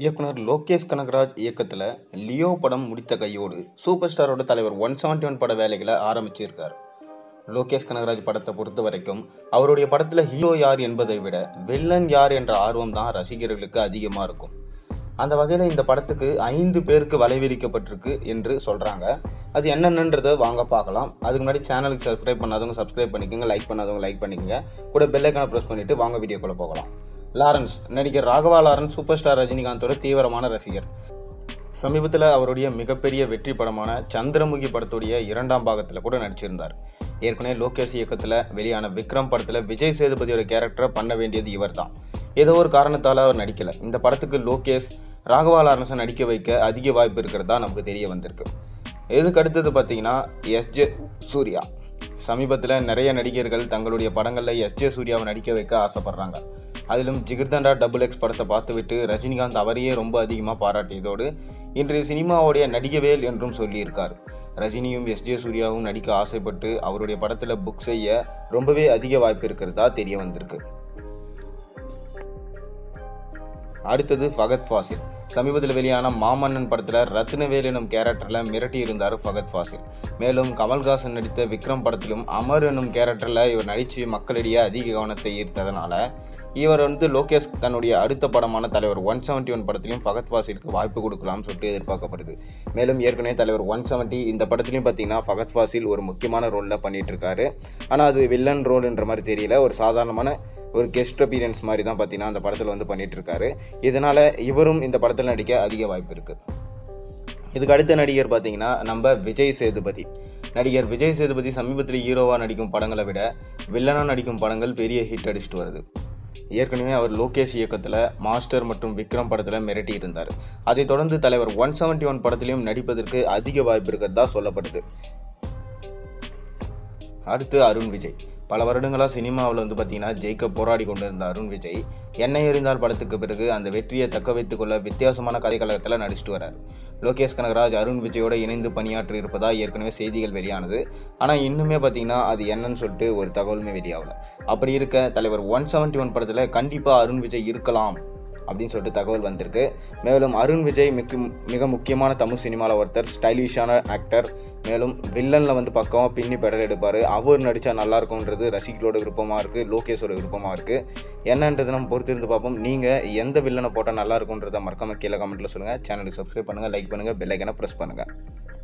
இயக்குனர் லோகேஷ் கனகராஜ் இயக்கத்தில் லியோ படம் முடித்த கையோடு சூப்பர் ஸ்டாரோட தலைவர் ஒன் செவன்டி ஒன் பட வேலைகளை ஆரம்பிச்சிருக்கார் லோகேஷ் கனகராஜ் படத்தை பொறுத்த வரைக்கும் அவருடைய படத்தில் ஹீரோ யார் என்பதை விட வில்லன் யார் என்ற ஆர்வம் தான் ரசிகர்களுக்கு அதிகமாக இருக்கும் அந்த வகையில் இந்த படத்துக்கு ஐந்து பேருக்கு வலைவிரிக்கப்பட்டிருக்கு என்று சொல்கிறாங்க அது என்னென்னன்றதை வாங்க பார்க்கலாம் அதுக்கு முன்னாடி சேனலுக்கு சப்ஸ்கிரைப் பண்ணாதவங்க சப்ஸ்கிரைப் பண்ணிக்கோங்க லைக் பண்ணாதவங்க லைக் பண்ணிக்கோங்க கூட பெல்லைக்கான ப்ரெஸ் பண்ணிவிட்டு வாங்க வீடியோக்குள்ளே போகலாம் லாரன்ஸ் நடிகர் ராகவா லாரன்ஸ் சூப்பர் ஸ்டார் ரஜினிகாந்தோட தீவிரமான ரசிகர் சமீபத்தில் அவருடைய மிகப்பெரிய வெற்றி படமான சந்திரமுகி படத்துடைய இரண்டாம் பாகத்தில் கூட நடிச்சிருந்தார் ஏற்கனவே லோகேஷ் இயக்கத்தில் வெளியான விக்ரம் படத்தில் விஜய் சேதுபதியோட கேரக்டரை பண்ண வேண்டியது இவர் தான் ஏதோ ஒரு காரணத்தால் அவர் நடிக்கலை இந்த படத்துக்கு லோகேஷ் ராகவா லாரன்ஸை நடிக்க வைக்க அதிக வாய்ப்பு இருக்கிறதா நமக்கு தெரிய வந்திருக்கு இதுக்கு அடுத்தது பார்த்தீங்கன்னா எஸ்ஜே சூர்யா சமீபத்தில் நிறைய நடிகர்கள் தங்களுடைய படங்களில் எஸ்ஜே சூர்யாவை நடிக்க வைக்க ஆசைப்படுறாங்க அதிலும் ஜிகிர்தண்டா டபுள் எக்ஸ் படத்தை பார்த்துவிட்டு ரஜினிகாந்த் அவரையே ரொம்ப அதிகமாக பாராட்டியதோடு இன்றைய சினிமாவுடைய நடிகவேல் என்றும் சொல்லியிருக்கார் ரஜினியும் எஸ்ஜே சூர்யாவும் நடிக்க ஆசைப்பட்டு அவருடைய படத்தில் புக் செய்ய ரொம்பவே அதிக வாய்ப்பு இருக்கிறதா தெரிய வந்திருக்கு அடுத்தது ஃபகத் ஃபாசில் சமீபத்தில் வெளியான மாமன்னன் படத்தில் ரத்னவேல் எனும் கேரக்டரில் மிரட்டி இருந்தார் ஃபகத் ஃபாசில் மேலும் கமல்ஹாசன் நடித்த விக்ரம் படத்திலும் அமர் எனும் கேரக்டரில் இவர் நடித்து மக்களிடையே அதிக கவனத்தை ஈர்த்ததுனால இவர் வந்து லோகேஷ் தன்னுடைய அடுத்த படமான தலைவர் ஒன் செவன்ட்டி ஒன் படத்திலையும் ஃபகத் ஃபாசிலுக்கு வாய்ப்பு கொடுக்கலாம்னு சொல்லிட்டு எதிர்பார்க்கப்படுது மேலும் ஏற்கனவே தலைவர் ஒன் செவன்ட்டி இந்த படத்துலையும் பார்த்தீங்கன்னா ஃபகத் ஃபாசில் ஒரு முக்கியமான ரோலில் பண்ணிட்டு இருக்காரு ஆனால் அது வில்லன் ரோல்ன்ற மாதிரி தெரியல ஒரு சாதாரணமான ஒரு கெஸ்ட் அப்பீரியன்ஸ் மாதிரி தான் பார்த்தீங்கன்னா அந்த படத்தில் வந்து பண்ணிட்டு இருக்காரு இதனால இவரும் இந்த படத்தில் நடிக்க அதிக வாய்ப்பு இருக்கு இதுக்கு அடுத்த நடிகர் பார்த்தீங்கன்னா நம்ம விஜய் சேதுபதி நடிகர் விஜய் சேதுபதி சமீபத்தில் ஹீரோவாக நடிக்கும் படங்களை விட வில்லனாக நடிக்கும் படங்கள் பெரிய ஹிட் அடிச்சுட்டு வருது ஏற்கனவே அவர் லோகேஷ் இயக்கத்தில் மாஸ்டர் மற்றும் விக்ரம் படத்தில் மிரட்டி இருந்தார் அதைத் தொடர்ந்து தலைவர் ஒன் செவன்ட்டி ஒன் படத்திலையும் நடிப்பதற்கு அதிக வாய்ப்பு இருக்கிறதா சொல்லப்படுது அடுத்து அருண் விஜய் பல வருடங்களாக சினிமாவில் வந்து பார்த்தீங்கன்னா ஜெயிக்க போராடி கொண்டு இருந்த அருண் விஜய் என்னை எறிந்தால் படத்துக்கு பிறகு அந்த வெற்றியை தக்க வைத்துக் கொள்ள வித்தியாசமான கதைக்களத்தில் நடிச்சிட்டு வரார் லோகேஷ் கனகராஜ் அருண் விஜயோட இணைந்து பணியாற்றி இருப்பதா ஏற்கனவே செய்திகள் வெளியானது ஆனால் இன்னுமே பார்த்தீங்கன்னா அது என்னன்னு சொல்லிட்டு ஒரு தகவலுமே வெளியாகல அப்படி இருக்க தலைவர் ஒன் செவன்ட்டி ஒன் படத்தில் கண்டிப்பாக அருண் விஜய் இருக்கலாம் அப்படின்னு சொல்லிட்டு தகவல் வந்திருக்கு மேலும் அருண் விஜய் மிக மிக முக்கியமான தமிழ் சினிமாவில் ஒருத்தர் ஸ்டைலிஷான ஆக்டர் மேலும் வில்லனில் வந்து பக்கமாக பின்னி பெடல் எடுப்பார் அவர் நடித்தா நல்லா இருக்கும்ன்றது ரசிகளோட விருப்பமாக இருக்குது லோகேஷோட விருப்பமாக இருக்குது என்னன்றது நம்ம பொறுத்திருந்து பார்ப்போம் நீங்கள் எந்த வில்லனை போட்டால் நல்லா இருக்கும்ன்றதை மறக்காம கீழே கமெண்ட்டில் சொல்லுங்கள் சேனலுக்கு சப்ஸ்கிரைப் பண்ணுங்கள் லைக் பண்ணுங்கள் பெல்லைக்கனை ப்ரெஸ் பண்ணுங்கள்